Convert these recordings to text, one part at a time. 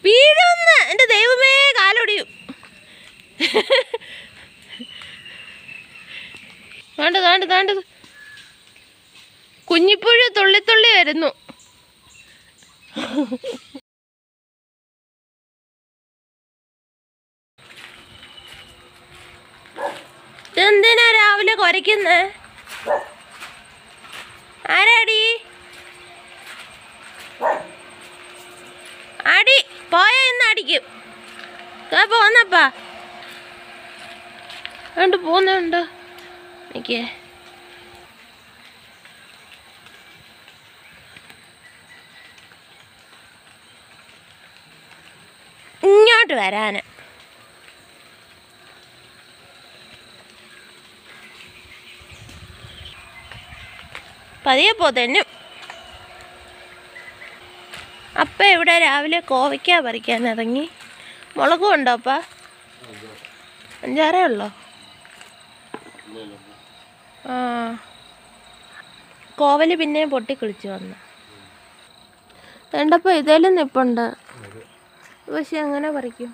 വീഴുന്ന് എൻ്റെ ദൈവമേ കാലൊടിയും വേണ്ട വേണ്ട വേണ്ടത് കുഞ്ഞിപ്പുഴ തുള്ളി തുള്ളി വരുന്നു ഇതെന്തിനാ രാവിലെ കുരയ്ക്കുന്നേ ആരാടി അടി പോയ ഇന്ന് അടിക്കും ദാ പോന്നപ്പാ കണ്ട് പോന്നുണ്ട് എനിക്ക് ഇങ്ങോട്ട് വരാന് പതിയെ പോ തന്നും അപ്പ ഇവിടെ രാവിലെ കോവയ്ക്ക പറിക്കാൻ ഇറങ്ങി മുളകും ഉണ്ടോ അപ്പ അഞ്ചാറേ ഉള്ളോ ആ കോവല് പിന്നെയും പൊട്ടിക്കുളിച്ച് വന്നു വേണ്ടപ്പോൾ ഇതേലും നിപ്പുണ്ട് പക്ഷെ അങ്ങനെ പറിക്കും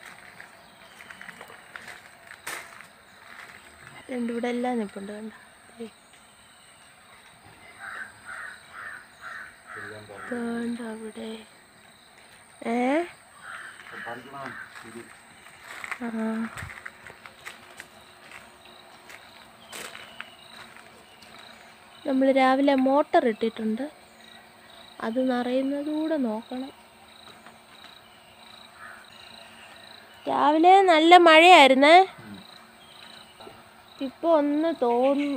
രണ്ടിവിടെ എല്ലാം നിപ്പുണ്ട് കണ്ട വേണ്ട അവിടെ ഏ ആ നമ്മൾ രാവിലെ മോട്ടർ ഇട്ടിട്ടുണ്ട് അത് നിറയുന്നത് കൂടെ നോക്കണം രാവിലെ നല്ല മഴയായിരുന്നേ ഇപ്പോൾ ഒന്ന് തോന്നും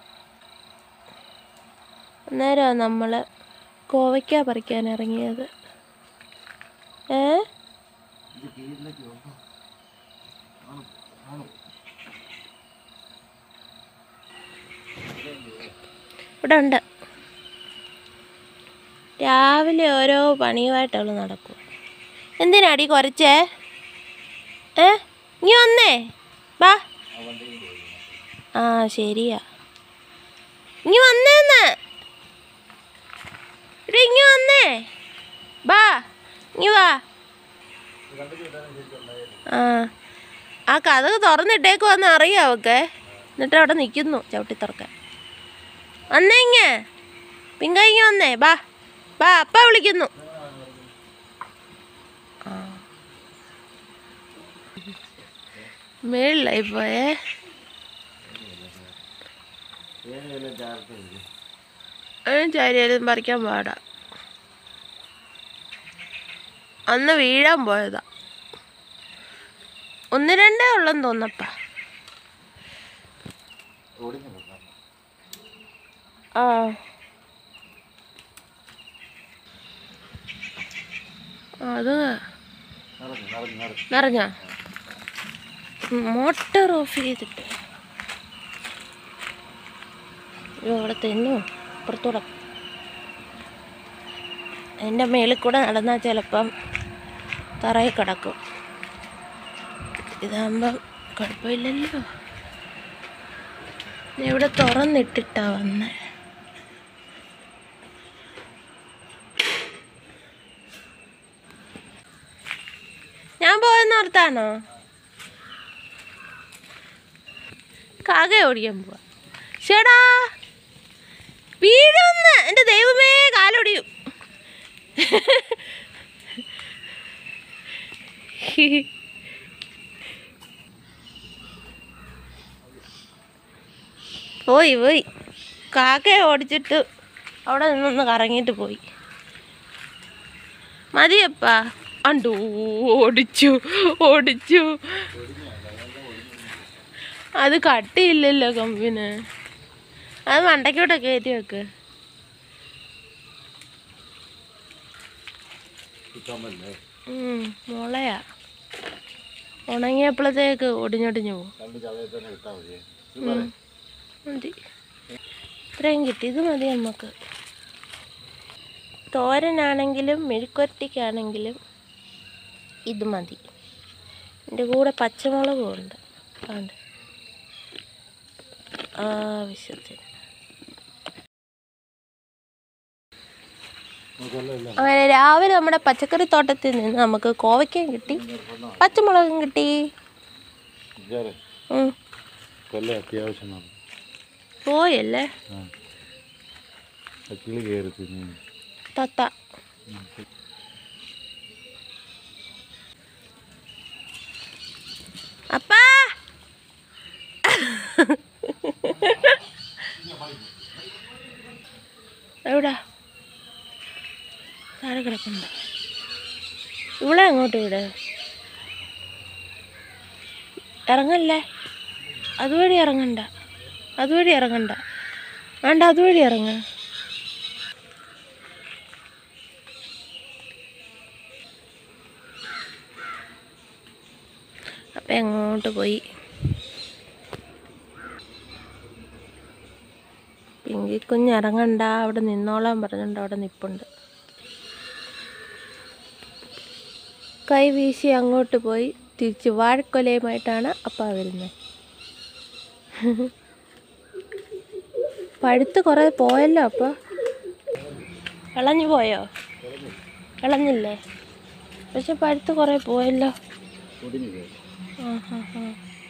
അന്നേരമാണ് നമ്മൾ കോവയ്ക്ക പറിക്കാൻ ഇറങ്ങിയത് ഏ ഇവിടെ ഉണ്ട് രാവിലെ ഓരോ പണിയുമായിട്ട് അവൾ നടക്കും എന്തിനാടി കുറച്ചേ ഏ ഇനി വന്നേ വാ ആ ശരിയാ ഇനി വന്നേന്ന് ഇവിടെ ഇങ്ങി വന്നേ വാ ഇങ്ങി വാ ആ ആ കഥക് തുറന്നിട്ടേക്കുവന്ന് അറിയാം അവക്ക് എന്നിട്ട് അവിടെ നിൽക്കുന്നു ചവിട്ടി തുറക്കാൻ വന്നേ ഇങ്ങ് പിങ്ക ഇങ്ങ് വന്നേ ബാ ബാ അപ്പ വിളിക്കുന്നു ആ. മേളിലായി പോയേ അതിന് ചാരിയാലും പറിക്കാൻ പാടാ അന്ന് വീഴാൻ പോയതാ ഒന്ന് രണ്ടേ ഉള്ളെന്ന് തോന്നപ്പാ ആ ആ, അത് നിറഞ്ഞോ മോട്ടർ ഓഫ് ചെയ്തിട്ട് അയ്യോ അവിടെ തെന്നു പുറത്തൂടെ എൻ്റെ മേളിൽ കൂടെ നടന്നാൽ ചിലപ്പം തറയിൽ കിടക്കും ഇതാകുമ്പം കുഴപ്പമില്ലല്ലോ ഞാൻ ഇവിടെ തുറന്നിട്ടിട്ടാ വന്നേ ഞാൻ പോയെന്ന് ഓർത്താണോ കാക ഓടിക്കാൻ പോവാ ചേടാ വീഴൊന്ന് എൻ്റെ ദൈവമേ കാലൊടിയും പോയി പോയി കാക്കയെ ഓടിച്ചിട്ട് അവിടെ നിന്നൊന്ന് കറങ്ങിയിട്ട് പോയി മതിയപ്പാ അണ്ടു ഓടിച്ചു ഓടിച്ചു അത് കട്ടിയില്ലല്ലോ കമ്പിന് അത് മണ്ടയ്ക്കോട്ടെ കയറ്റി വെക്ക് ഉം, മുളയാ ഉണങ്ങിയപ്പോഴത്തേക്ക് ഒടിഞ്ഞൊടിഞ്ഞു പോകും ഉം. മതി ഇത്രയും കിട്ടി ഇത് മതി നമുക്ക് തോരനാണെങ്കിലും മെഴുക്കുരട്ടിക്കാണെങ്കിലും ഇത് മതി എൻ്റെ കൂടെ പച്ചമുളകും ഉണ്ട് അതുകൊണ്ട് ആവശ്യത്തിന് കൊല്ലമില്ല അങ്ങനെ രാവിലെ നമ്മുടെ പച്ചക്കറി തോട്ടത്തിൽ നിന്ന് നമുക്ക് കോവയ്ക്കയും കിട്ടി പച്ചമുളകും കിട്ടി വിചാരേ ഉം. കൊല്ലം അത്യാവശ്യമാണ് പോയല്ലേ ആ ആ കിളി കയറി തിന്നു തത്ത അപ്പാ എവിടാ താഴെ കിടക്കണ്ട ഇവിടെ അങ്ങോട്ട് വിട് ഇറങ്ങല്ലേ അതുവഴി ഇറങ്ങണ്ട അതുവഴി ഇറങ്ങണ്ട വേണ്ട അതുവഴി ഇറങ്ങ അപ്പം എങ്ങോട്ട് പോയി പിങ്കി കുഞ്ഞ് ഇറങ്ങണ്ട അവിടെ നിന്നോളാൻ പറഞ്ഞുകൊണ്ട് അവിടെ നിപ്പുണ്ട് കൈ വീശി അങ്ങോട്ട് പോയി തിരിച്ച് വാഴക്കൊലയുമായിട്ടാണ് അപ്പ വരുന്നത് പഴുത്ത് കുറേ പോയല്ലോ അപ്പ ഇളഞ്ഞു പോയോ ഇളഞ്ഞില്ലേ പക്ഷെ പഴുത്ത് കുറേ പോയല്ലോ ഒടിഞ്ഞു കയറി ആ ഹാ ഹാ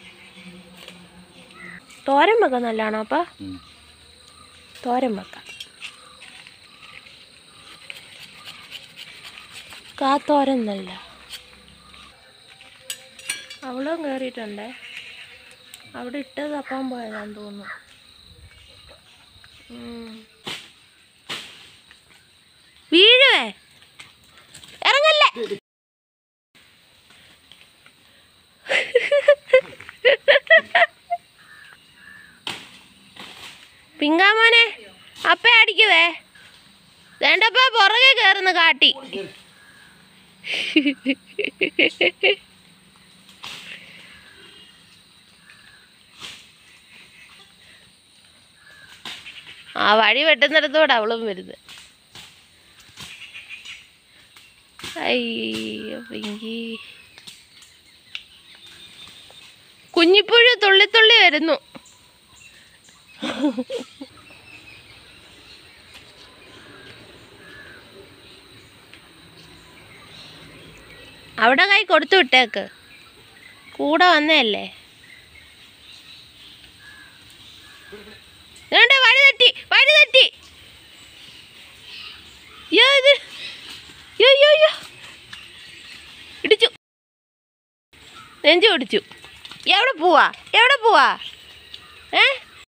തോരൻ വെക്കാൻ നല്ലതാണോ അപ്പ തോരൻ വെക്കാം കാത്തോരൻ നല്ല അവളും കയറിയിട്ടുണ്ടേ അവിടെ ഇട്ട് തപ്പാൻ പോയതാന്ന് തോന്നുന്നു ഉം. വീഴുവേ ഇറങ്ങല്ലേ പിങ്കാമോനെ അപ്പ അടിക്കുവേ വേണ്ടപ്പ പുറകെ കയറുന്ന കാട്ടി ആ വഴി വെട്ടുന്നിടത്തോടെ അവളും വരുന്നത് അയ്യോ പിങ്കി കുഞ്ഞിപ്പുഴു തുള്ളി തുള്ളി വരുന്നു അവിടെ കൈ കൊടുത്തു വിട്ടേക്ക് കൂടെ വന്നതല്ലേ വേണ്ട വഴി തെറ്റി വഴി തെറ്റി യ്യോ, ഇത് യ്യോ, യ്യോ, യ്യോ. ഇടിച്ചു നെഞ്ചു പിടിച്ചു എവിടെ പോവാ എവിടെ പോവാ ഏ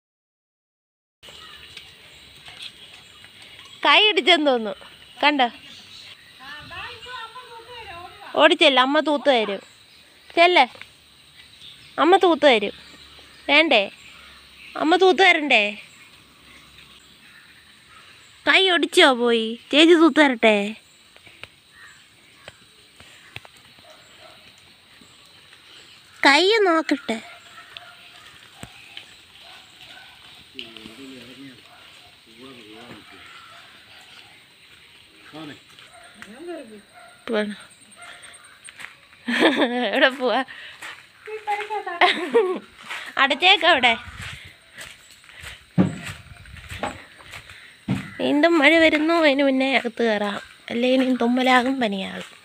കൈ ഇടിച്ചെന്ന് തോന്നുന്നു കണ്ടോ ഓടിച്ചല്ല അമ്മ തൂത്ത് തരും ചെല്ലേ അമ്മ തൂത്ത് തരും വേണ്ടേ അമ്മ തൂത്ത് തരണ്ടേ കൈ ഒടിച്ചോ പോയി ചേച്ചി തൂത്ത് തരട്ടെ കൈ നോക്കട്ടെ പോണോ? എവിടെ പോവാ അടച്ചേക്കവിടെ വീണ്ടും മഴ വരുന്നു അതിന് മുന്നേ അകത്ത് കയറാം അല്ലെങ്കിൽ തുമ്മലാകും പനിയാകും